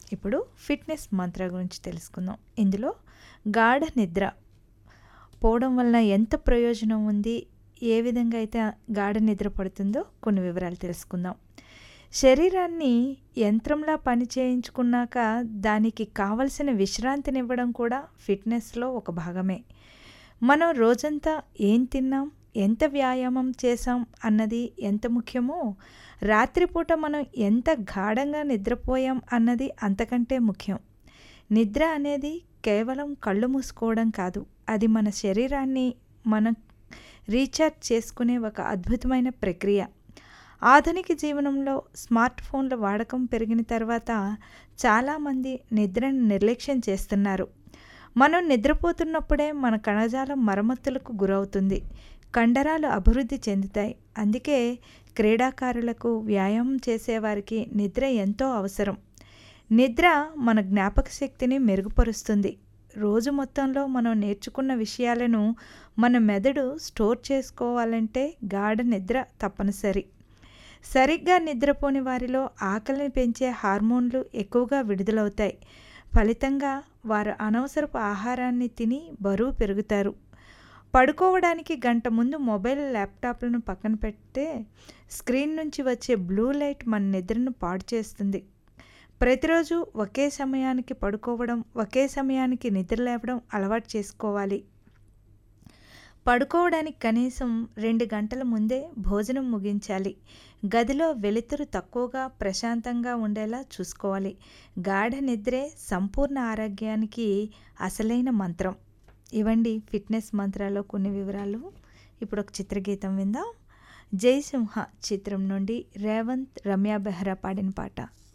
ఇప్పుడు ఫిట్నెస్ మంత్ర గురించి తెలుసుకుందాం ఇందులో గాఢ నిద్ర పోవడం వలన ఎంత ప్రయోజనం ఉంది ఏ విధంగా అయితే గాఢ నిద్ర పడుతుందో కొన్ని వివరాలు తెలుసుకుందాం శరీరాన్ని యంత్రంలా పని చేయించుకున్నాక దానికి కావలసిన విశ్రాంతినివ్వడం కూడా ఫిట్నెస్లో ఒక భాగమే మనం రోజంతా ఏం తిన్నాం ఎంత వ్యాయామం చేసాం అన్నది ఎంత ముఖ్యమో రాత్రిపూట మనం ఎంత గాఢంగా నిద్రపోయాం అన్నది అంతకంటే ముఖ్యం నిద్ర అనేది కేవలం కళ్ళు మూసుకోవడం కాదు అది మన శరీరాన్ని మనం రీఛార్జ్ చేసుకునే ఒక అద్భుతమైన ప్రక్రియ ఆధునిక జీవనంలో స్మార్ట్ ఫోన్ల వాడకం పెరిగిన తర్వాత చాలామంది నిద్రను నిర్లక్ష్యం చేస్తున్నారు మనం నిద్రపోతున్నప్పుడే మన కణజాలం మరమ్మతులకు గురవుతుంది కండరాలు అభివృద్ధి చెందుతాయి అందుకే క్రీడాకారులకు వ్యాయామం చేసేవారికి నిద్ర ఎంతో అవసరం నిద్ర మన జ్ఞాపక శక్తిని మెరుగుపరుస్తుంది రోజు మొత్తంలో మనం నేర్చుకున్న విషయాలను మన మెదడు స్టోర్ చేసుకోవాలంటే గాఢ నిద్ర తప్పనిసరి సరిగ్గా నిద్రపోని వారిలో ఆకలిని పెంచే హార్మోన్లు ఎక్కువగా విడుదలవుతాయి ఫలితంగా వారు అనవసరపు ఆహారాన్ని తిని బరువు పెరుగుతారు పడుకోవడానికి గంట ముందు మొబైల్ ల్యాప్టాప్లను పక్కన పెడితే స్క్రీన్ నుంచి వచ్చే బ్లూ లైట్ మన నిద్రను పాడు చేస్తుంది ప్రతిరోజు ఒకే సమయానికి పడుకోవడం ఒకే సమయానికి నిద్ర లేవడం అలవాటు చేసుకోవాలి పడుకోవడానికి కనీసం రెండు గంటల ముందే భోజనం ముగించాలి గదిలో వెలుతురు తక్కువగా ప్రశాంతంగా ఉండేలా చూసుకోవాలి గాఢ నిద్రే సంపూర్ణ ఆరోగ్యానికి అసలైన మంత్రం ఇవండి ఫిట్నెస్ మంత్రాల్లో కొన్ని వివరాలు ఇప్పుడు ఒక చిత్రగీతం విందాం జయసింహ చిత్రం నుండి రేవంత్ రమ్య బెహ్రా పాడిన పాట